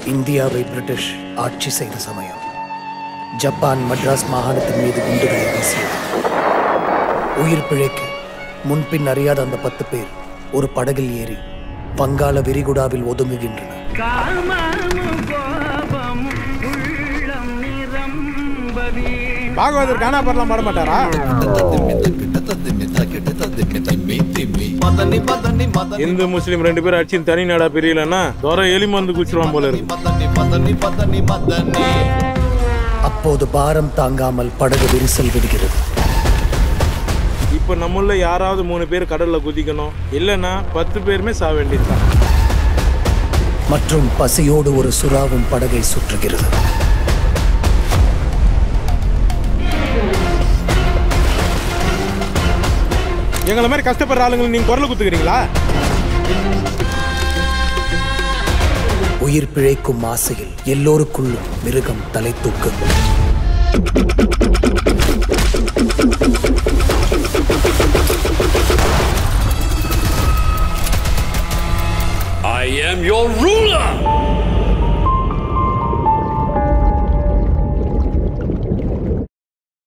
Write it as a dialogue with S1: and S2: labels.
S1: இந்தியாவை பிரிட்டிஷ் ஆட்சி செய்த சமயம் ஜப்பான் மட்ராஸ் மாகாணத்தின் மீது குண்டுகளை வீசியது உயிர் பிழைக்க முன்பின் அறியாத அந்த பத்து பேர் ஒரு படகில் ஏறி வங்காள விரிகுடாவில் ஒதுங்குகின்றனர்
S2: காமமும் கோபமும் உள்ளம் நிரம்பவே
S3: பாகவதர் காணா பாடலாம் பாட மாட்டாரா இந்து முஸ்லீம் ரெண்டு பேரும் அடிச்சு தனி நாடா பிரியலன்னா தோற எலி மருந்து குச்சிருவான் போல இருக்கு
S1: அப்போது பாரம் தாங்காமல் படகு விரிசல் விடுகிறது
S3: இப்ப நம்மள யாராவது மூணு பேர் கடல்ல குதிக்கணும் இல்லைன்னா பத்து பேருமே சாக வேண்டியதுதான்
S1: மற்றும் பசியோடு ஒரு சுறாவும் படகை சுற்றுகிறது
S3: எங்களை மாதிரி கஷ்டப்படுற ஆளுங்களுக்கு நீங்க குரல் குத்துக்கிறீங்களா
S1: உயிர் பிழைக்கும் ஆசையில் எல்லோருக்குள்ளும் மிருகம் தலை தூக்கும்
S4: I am your ruler!